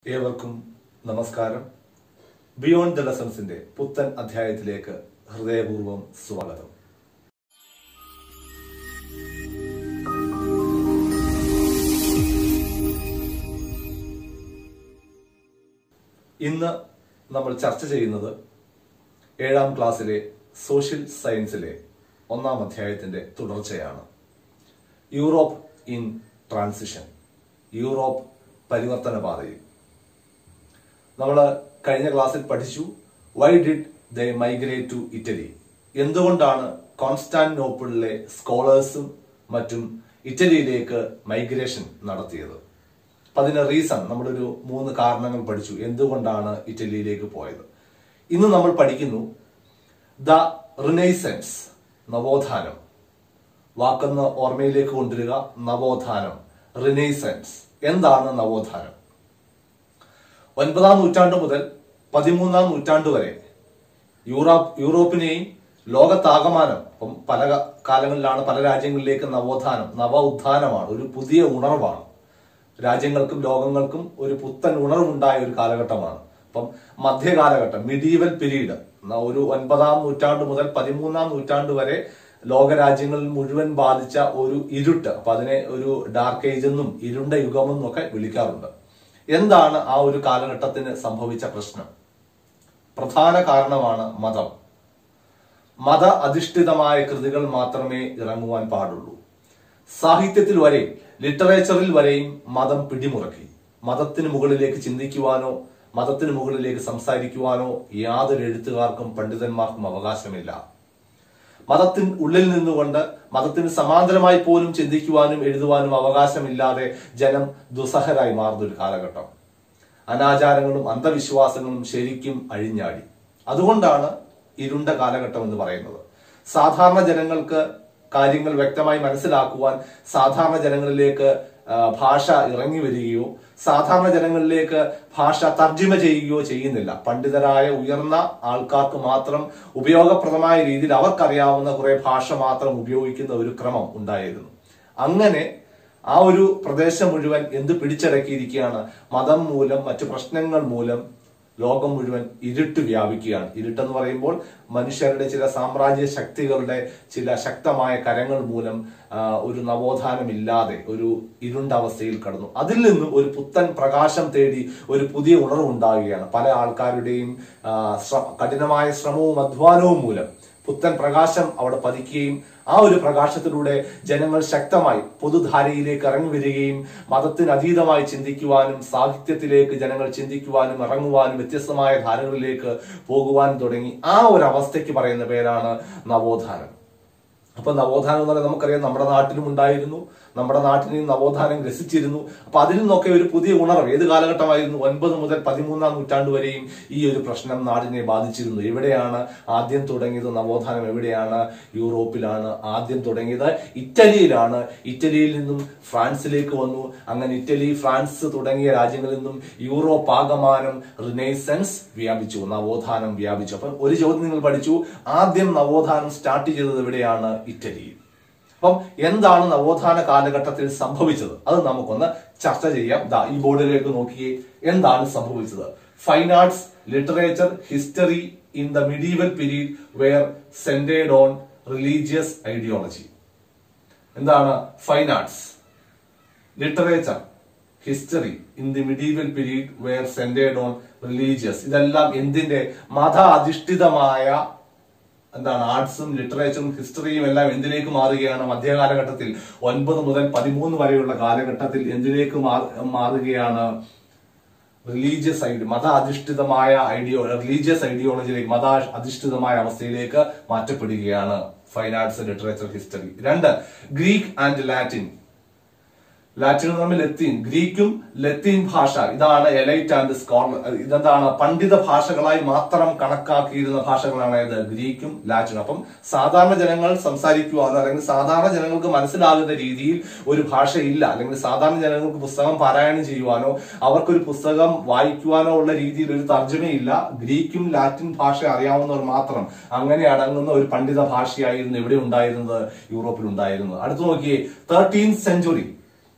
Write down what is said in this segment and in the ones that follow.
ഏവർക്കും നമസ്കാരം beyond the ലെസൺസിന്റെ പുത്തൻ അധ്യായത്തിലേക്ക് ഹൃദയപൂർവ്വം സ്വാഗതം ഇന്ന് നമ്മൾ ചർച്ച ചെയ്യുന്നത് ഏഴാം ക്ലാസ്സിലെ സോഷ്യൽ സയൻസിലെ ഒന്നാം അധ്യായത്തിന്റെ തുടർച്ചയാണ് യൂറോപ്പ് ഇൻ ട്രാൻസിഷൻ യൂറോപ്പ് പരിവർത്തന പാതയിൽ നമ്മൾ കഴിഞ്ഞ ക്ലാസ്സിൽ പഠിച്ചു why did they migrate to Italy എന്തുകൊണ്ടാണ് കോൺസ്റ്റാന്റിനോപ്പിളിലെ സ്കോളേഴ്സും മറ്റും ഇറ്റലിയിലേക്ക് മൈഗ്രേഷൻ നടത്തിയത് അപ്പൊ അതിന് റീസൺ നമ്മളൊരു മൂന്ന് കാരണങ്ങൾ പഠിച്ചു എന്തുകൊണ്ടാണ് ഇറ്റലിയിലേക്ക് പോയത് ഇന്ന് നമ്മൾ പഠിക്കുന്നു ദ റിനൈസൻസ് നവോത്ഥാനം വാക്കെന്ന് ഓർമ്മയിലേക്ക് കൊണ്ടുവരിക നവോത്ഥാനം റിനൈസൻസ് എന്താണ് നവോത്ഥാനം ഒൻപതാം നൂറ്റാണ്ട് മുതൽ പതിമൂന്നാം നൂറ്റാണ്ട് വരെ യൂറോപ്പ് യൂറോപ്പിനെയും ലോകത്താകമാനം ഇപ്പം പല ക- കാലങ്ങളിലാണ് പല രാജ്യങ്ങളിലേക്ക് നവോത്ഥാനം നവ ഉത്ഥാനമാണ് ഒരു പുതിയ ഉണർവാണ് രാജ്യങ്ങൾക്കും ലോകങ്ങൾക്കും ഒരു പുത്തൻ ഉണർവുണ്ടായ ഒരു കാലഘട്ടമാണ് അപ്പം മധ്യകാലഘട്ടം മിഡീവൽ പീരീഡ് ഒരു ഒൻപതാം നൂറ്റാണ്ട് മുതൽ പതിമൂന്നാം നൂറ്റാണ്ട് വരെ ലോകരാജ്യങ്ങളിൽ മുഴുവൻ ബാധിച്ച ഒരു ഇരുട്ട് അപ്പൊ അതിനെ ഒരു ഡാർക്ക് ഏജ് എന്നും ഇരുണ്ട യുഗമെന്നും ഒക്കെ വിളിക്കാറുണ്ട് എന്താണ് ആ ഒരു കാലഘട്ടത്തിന് സംഭവിച്ച പ്രശ്നം പ്രധാന കാരണമാണ് മതം മത അധിഷ്ഠിതമായ കൃതികൾ മാത്രമേ ഇറങ്ങുവാൻ പാടുള്ളൂ സാഹിത്യത്തിൽ വരെയും ലിറ്ററേച്ചറിൽ വരെയും മതം പിടിമുറക്കി മതത്തിന് മുകളിലേക്ക് ചിന്തിക്കുവാനോ മതത്തിന് മുകളിലേക്ക് സംസാരിക്കുവാനോ യാതൊരു എഴുത്തുകാർക്കും പണ്ഡിതന്മാർക്കും അവകാശമില്ല മതത്തിന് ഉള്ളിൽ നിന്നുകൊണ്ട് മതത്തിന് സമാന്തരമായി പോലും ചിന്തിക്കുവാനും എഴുതുവാനും അവകാശമില്ലാതെ ജനം ദുസ്സഹരായി മാറുന്ന ഒരു കാലഘട്ടം അനാചാരങ്ങളും അന്ധവിശ്വാസങ്ങളും ശരിക്കും അഴിഞ്ഞാടി അതുകൊണ്ടാണ് ഇരുണ്ട കാലഘട്ടം എന്ന് പറയുന്നത് സാധാരണ ജനങ്ങൾക്ക് കാര്യങ്ങൾ വ്യക്തമായി മനസ്സിലാക്കുവാൻ സാധാരണ ജനങ്ങളിലേക്ക് ആ, ഭാഷ ഇറങ്ങി വരികയോ സാധാരണ ജനങ്ങളിലേക്ക് ഭാഷ തർജ്ജിമ ചെയ്യുകയോ ചെയ്യുന്നില്ല പണ്ഡിതരായ ഉയർന്ന ആൾക്കാർക്ക് മാത്രം ഉപയോഗപ്രദമായ രീതിയിൽ അവർക്കറിയാവുന്ന കുറെ ഭാഷ മാത്രം ഉപയോഗിക്കുന്ന ഒരു ക്രമം ഉണ്ടായിരുന്നു അങ്ങനെ ആ ഒരു പ്രദേശം മുഴുവൻ എന്ത് പിടിച്ചടക്കിയിരിക്കുകയാണ് മതം മൂലം മറ്റു പ്രശ്നങ്ങൾ മൂലം ലോകം മുഴുവൻ ഇരുട്ട് വ്യാപിക്കുകയാണ് ഇരുട്ടെന്ന് പറയുമ്പോൾ മനുഷ്യരുടെ ചില സാമ്രാജ്യ ശക്തികളുടെ ചില ശക്തമായ കരങ്ങൾ മൂലം ആ, ഒരു നവോത്ഥാനമില്ലാതെ ഒരു ഇരുണ്ട അവസ്ഥയിൽ കടന്നു അതിൽ നിന്നും ഒരു പുത്തൻ പ്രകാശം തേടി ഒരു പുതിയ ഉണർവുണ്ടാവുകയാണ് പല ആൾക്കാരുടെയും ആ, ശ്ര- കഠിനമായ ശ്രമവും അധ്വാനവും മൂലം പുത്തൻ പ്രകാശം അവിടെ പതിക്കുകയും ആ ഒരു പ്രകാശത്തിലൂടെ ജനങ്ങൾ ശക്തമായി പൊതുധാരയിലേക്ക് ഇറങ്ങി വരികയും മതത്തിന് അതീതമായി ചിന്തിക്കുവാനും സാഹിത്യത്തിലേക്ക് ജനങ്ങൾ ചിന്തിക്കുവാനും ഇറങ്ങുവാനും വ്യത്യസ്തമായ ധാരകളിലേക്ക് പോകുവാനും തുടങ്ങി ആ ഒരു അവസ്ഥയ്ക്ക് പറയുന്ന പേരാണ് നവോത്ഥാനം അപ്പൊ നവോത്ഥാനം എന്ന് പറയുന്നത് നമുക്കറിയാം നമ്മുടെ നാട്ടിലും ഉണ്ടായിരുന്നു നമ്മുടെ നാട്ടിനെയും നവോത്ഥാനം രസിച്ചിരുന്നു അപ്പൊ അതിൽ നിന്നൊക്കെ ഒരു പുതിയ ഉണർവ് ഏത് കാലഘട്ടമായിരുന്നു ഒൻപത് മുതൽ പതിമൂന്നാം നൂറ്റാണ്ട് വരെയും ഈ ഒരു പ്രശ്നം നാടിനെ ബാധിച്ചിരുന്നു എവിടെയാണ് ആദ്യം തുടങ്ങിയത് നവോത്ഥാനം എവിടെയാണ് യൂറോപ്പിലാണ് ആദ്യം തുടങ്ങിയത് ഇറ്റലിയിലാണ് ഇറ്റലിയിൽ നിന്നും ഫ്രാൻസിലേക്ക് വന്നു അങ്ങനെ ഇറ്റലി ഫ്രാൻസ് തുടങ്ങിയ രാജ്യങ്ങളിൽ നിന്നും യൂറോപ്പ് ആകമാനം റിനൈസൻസ് വ്യാപിച്ചു നവോത്ഥാനം വ്യാപിച്ചു അപ്പൊ ഒരു ചോദ്യം നിങ്ങൾ പഠിച്ചു ആദ്യം നവോത്ഥാനം സ്റ്റാർട്ട് ചെയ്തത് എവിടെയാണ് ഇറ്റലിയിൽ അപ്പം എന്താണ് നവോത്ഥാന കാലഘട്ടത്തിൽ സംഭവിച്ചത് അത് നമുക്കൊന്ന് ചർച്ച ചെയ്യാം ദാ ഈ ബോർഡിലേക്ക് നോക്കിയേ എന്താണ് സംഭവിച്ചത് fine arts literature history in the medieval period were centred on religious ideology എന്താണ് fine arts literature history in the medieval period were centred on religious ഇതെല്ലാം എന്തിന്റെ മത അധിഷ്ഠിതമായ എന്താണ് ആർട്സും ലിറ്ററേച്ചറും ഹിസ്റ്ററിയും എല്ലാം എന്തിലേക്ക് മാറുകയാണ് മധ്യകാലഘട്ടത്തിൽ ഒൻപത് മുതൽ പതിമൂന്ന് വരെയുള്ള കാലഘട്ടത്തിൽ എന്തിലേക്ക് മാ- മാറുകയാണ് റിലീജിയസ് ഐഡിയ മത അധിഷ്ഠിതമായ ഐഡിയോ റിലീജിയസ് ഐഡിയോളജിയിലേക്ക് മത അധിഷ്ഠിതമായ അവസ്ഥയിലേക്ക് മാറ്റപ്പെടുകയാണ് ഫൈൻ ആർട്സ് ലിറ്ററേച്ചർ ഹിസ്റ്ററി രണ്ട് ഗ്രീക്ക് ആൻഡ് ലാറ്റിൻ ലാറ്റിൻ എന്ന് പറയുമ്പോൾ ലത്തീൻ ഗ്രീക്കും ലത്തീൻ ഭാഷ ഇതാണ് എലൈറ്റ് ആൻഡ് സ്കോളർ ഇതെന്താണ് പണ്ഡിത ഭാഷകളായി മാത്രം കണക്കാക്കിയിരുന്ന ഭാഷകളാണ് ഇത് ഗ്രീക്കും ലാറ്റിനും അപ്പം സാധാരണ ജനങ്ങൾ സംസാരിക്കുവാനോ അല്ലെങ്കിൽ സാധാരണ ജനങ്ങൾക്ക് മനസ്സിലാകുന്ന രീതിയിൽ ഒരു ഭാഷയില്ല അല്ലെങ്കിൽ സാധാരണ ജനങ്ങൾക്ക് പുസ്തകം പാരായണം ചെയ്യുവാനോ അവർക്കൊരു പുസ്തകം വായിക്കുവാനോ ഉള്ള രീതിയിൽ ഒരു തർജ്ജമയില്ല ഗ്രീക്കും ലാറ്റിൻ ഭാഷ അറിയാവുന്നവർ മാത്രം അങ്ങനെ അടങ്ങുന്ന ഒരു പണ്ഡിത ഭാഷയായിരുന്നു എവിടെ ഉണ്ടായിരുന്നത് യൂറോപ്പിൽ ഉണ്ടായിരുന്നത് അടുത്ത് നോക്കിയേ തേർട്ടീൻ സെഞ്ചുറി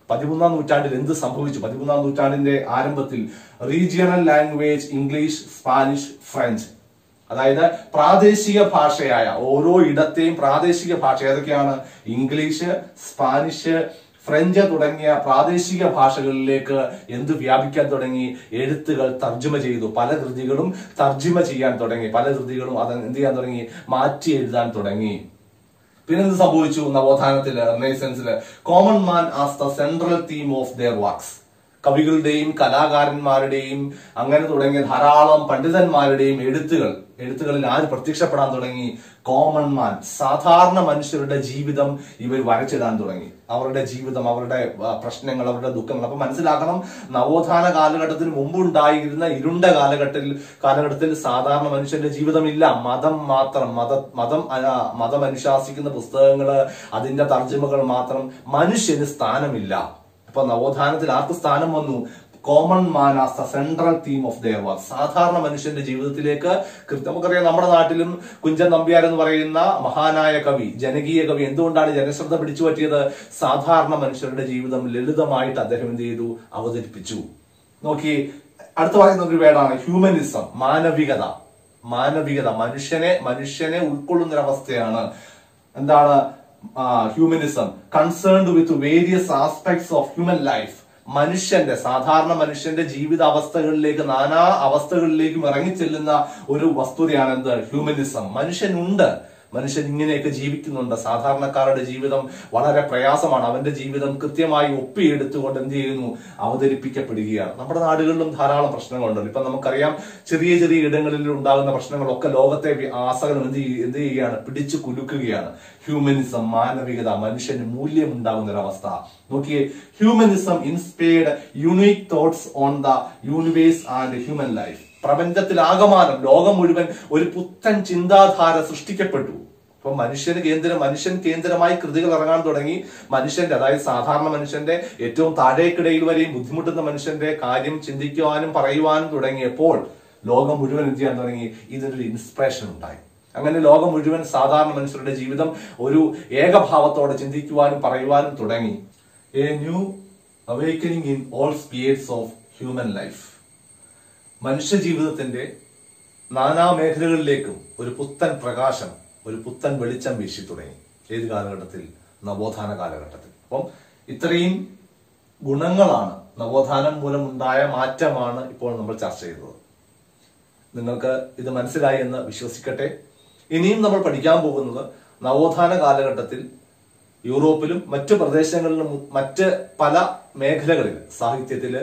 പതിമൂന്നാം നൂറ്റാണ്ടിൽ എന്ത് സംഭവിച്ചു പതിമൂന്നാം നൂറ്റാണ്ടിന്റെ ആരംഭത്തിൽ regional language English Spanish French അതായത് പ്രാദേശിക ഭാഷയായ ഓരോ ഇടത്തെയും പ്രാദേശിക ഭാഷ ഏതൊക്കെയാണ് ഇംഗ്ലീഷ് സ്പാനിഷ് ഫ്രഞ്ച് തുടങ്ങിയ പ്രാദേശിക ഭാഷകളിലേക്ക് എന്ത് വ്യാപിക്കാൻ തുടങ്ങി എഴുത്തുകൾ തർജ്ജമ ചെയ്തു പല കൃതികളും തർജ്ജമ ചെയ്യാൻ തുടങ്ങി പല കൃതികളും അത് എന്ത് ചെയ്യാൻ തുടങ്ങി മാറ്റി എഴുതാൻ തുടങ്ങി പിന്നെ എന്ത് സംഭവിച്ചു നവോത്ഥാനത്തില് റിനൈസൻസില് common man as the central theme of their works കവികളുടെയും കലാകാരന്മാരുടെയും അങ്ങനെ തുടങ്ങിയ ധാരാളം പണ്ഡിതന്മാരുടെയും എഴുത്തുകൾ എഴുത്തുകളിൽ ആര് പ്രത്യക്ഷപ്പെടാൻ തുടങ്ങി കോമൺ മാൻ സാധാരണ മനുഷ്യരുടെ ജീവിതം ഇവർ വരച്ചിടാൻ തുടങ്ങി അവരുടെ ജീവിതം അവരുടെ ആ, പ്രശ്നങ്ങൾ അവരുടെ ദുഃഖങ്ങൾ അപ്പൊ മനസ്സിലാക്കണം നവോത്ഥാന കാലഘട്ടത്തിന് മുമ്പ് ഉണ്ടായിരുന്ന ഇരുണ്ട കാലഘട്ടത്തിൽ കാലഘട്ടത്തിൽ സാധാരണ മനുഷ്യന്റെ ജീവിതമില്ല മതം മാത്രം മത മതം ആ, മതം അനുശാസിക്കുന്ന പുസ്തകങ്ങള് അതിന്റെ തർജ്ജമകൾ മാത്രം മനുഷ്യന് സ്ഥാനമില്ല അപ്പൊ നവോത്ഥാനത്തിൽ ആർക്ക് സ്ഥാനം വന്നു common man as the central theme of their work സാധാരണ മനുഷ്യന്റെ ജീവിതത്തിലേക്ക് കൃത്യം നമുക്കറിയാം നമ്മുടെ നാട്ടിലും കുഞ്ചൻ നമ്പ്യാർ എന്ന് പറയുന്ന മഹാനായ കവി ജനകീയ കവി എന്തുകൊണ്ടാണ് ജനശ്രദ്ധ പിടിച്ചു പറ്റിയത് സാധാരണ മനുഷ്യരുടെ ജീവിതം ലളിതമായിട്ട് അദ്ദേഹം എന്ത് ചെയ്തു അവതരിപ്പിച്ചു നോക്കി അടുത്ത പറയുന്ന ഒരു വേർഡാണ് ഹ്യൂമനിസം മാനവികത മാനവികത മനുഷ്യനെ മനുഷ്യനെ ഉൾക്കൊള്ളുന്ന ഒരു അവസ്ഥയാണ് എന്താണ് humanism concerned with various aspects of human life മനുഷ്യന്റെ സാധാരണ മനുഷ്യന്റെ ജീവിത അവസ്ഥകളിലേക്ക് നാനാ അവസ്ഥകളിലേക്കും ഇറങ്ങിച്ചെല്ലുന്ന ഒരു വസ്തുതയാണ് എന്ത് ഹ്യൂമനിസം മനുഷ്യനുണ്ട് മനുഷ്യൻ ഇങ്ങനെയൊക്കെ ജീവിക്കുന്നുണ്ട് സാധാരണക്കാരുടെ ജീവിതം വളരെ പ്രയാസമാണ് അവന്റെ ജീവിതം കൃത്യമായി ഒപ്പിയെടുത്തുകൊണ്ട് എന്ത് ചെയ്യുന്നു അവതരിപ്പിക്കപ്പെടുകയാണ് നമ്മുടെ നാടുകളിലും ധാരാളം പ്രശ്നങ്ങളുണ്ടല്ലോ ഇപ്പൊ നമുക്കറിയാം ചെറിയ ചെറിയ ഇടങ്ങളിൽ ഉണ്ടാകുന്ന പ്രശ്നങ്ങളൊക്കെ ലോകത്തെ വി- ആസകലം എന്ത് ചെയ്യ- എന്ത് ചെയ്യുകയാണ് പിടിച്ചു കുലുക്കുകയാണ് ഹ്യൂമനിസം മാനവികത മനുഷ്യന് മൂല്യം ഉണ്ടാകുന്ന ഒരു അവസ്ഥ നോക്കിയേ humanism inspired unique thoughts on the universe and human life പ്രപഞ്ചത്തിൽ ആകമാനം ലോകം മുഴുവൻ ഒരു പുത്തൻ ചിന്താധാര സൃഷ്ടിക്കപ്പെട്ടു അപ്പൊ മനുഷ്യന് കേന്ദ്രം മനുഷ്യൻ കേന്ദ്രമായി കൃതികൾ ഇറങ്ങാൻ തുടങ്ങി മനുഷ്യന്റെ അതായത് സാധാരണ മനുഷ്യന്റെ ഏറ്റവും താഴേക്കിടയിൽ വരെയും ബുദ്ധിമുട്ടുന്ന മനുഷ്യന്റെ കാര്യം ചിന്തിക്കുവാനും പറയുവാനും തുടങ്ങിയപ്പോൾ ലോകം മുഴുവൻ എന്ത് ചെയ്യാൻ തുടങ്ങി ഇതിനൊരു ഇൻസ്പിറേഷൻ ഉണ്ടായി അങ്ങനെ ലോകം മുഴുവൻ സാധാരണ മനുഷ്യരുടെ ജീവിതം ഒരു ഏകഭാവത്തോടെ ചിന്തിക്കുവാനും പറയുവാനും തുടങ്ങി a new awakening in all spheres of human life മനുഷ്യ ജീവിതത്തിന്റെ നാനാ മേഖലകളിലേക്കും ഒരു പുത്തൻ പ്രകാശം ഒരു പുത്തൻ വെളിച്ചം വീശി തുടങ്ങി ഏത് കാലഘട്ടത്തിൽ നവോത്ഥാന കാലഘട്ടത്തിൽ അപ്പം ഇത്രയും ഗുണങ്ങളാണ് നവോത്ഥാനം മൂലമുണ്ടായ മാറ്റമാണ് ഇപ്പോൾ നമ്മൾ ചർച്ച ചെയ്തത് നിങ്ങൾക്ക് ഇത് മനസ്സിലായി എന്ന് വിശ്വസിക്കട്ടെ ഇനിയും നമ്മൾ പഠിക്കാൻ പോകുന്നത് നവോത്ഥാന കാലഘട്ടത്തിൽ യൂറോപ്പിലും മറ്റു പ്രദേശങ്ങളിലും മറ്റ് പല മേഖലകളിൽ സാഹിത്യത്തില്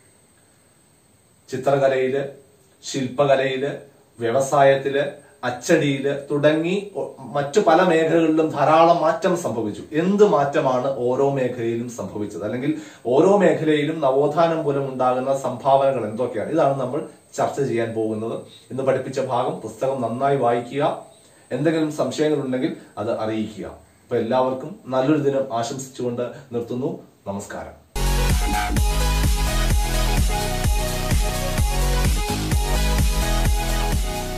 ചിത്രകലയില് ശില്പകലയില് വ്യവസായത്തില് അച്ചടിയില് തുടങ്ങി ഒ- മറ്റു പല മേഖലകളിലും ധാരാളം മാറ്റം സംഭവിച്ചു എന്ത് മാറ്റമാണ് ഓരോ മേഖലയിലും സംഭവിച്ചത് അല്ലെങ്കിൽ ഓരോ മേഖലയിലും നവോത്ഥാനം മൂലം ഉണ്ടാകുന്ന സംഭാവനകൾ എന്തൊക്കെയാണ് ഇതാണ് നമ്മൾ ചർച്ച ചെയ്യാൻ പോകുന്നത് ഇന്ന് പഠിപ്പിച്ച ഭാഗം പുസ്തകം നന്നായി വായിക്കുക എന്തെങ്കിലും സംശയങ്ങൾ ഉണ്ടെങ്കിൽ അത് അറിയിക്കുക അപ്പൊ എല്ലാവർക്കും നല്ലൊരു ദിനം ആശംസിച്ചുകൊണ്ട് നിർത്തുന്നു നമസ്കാരം Thank you.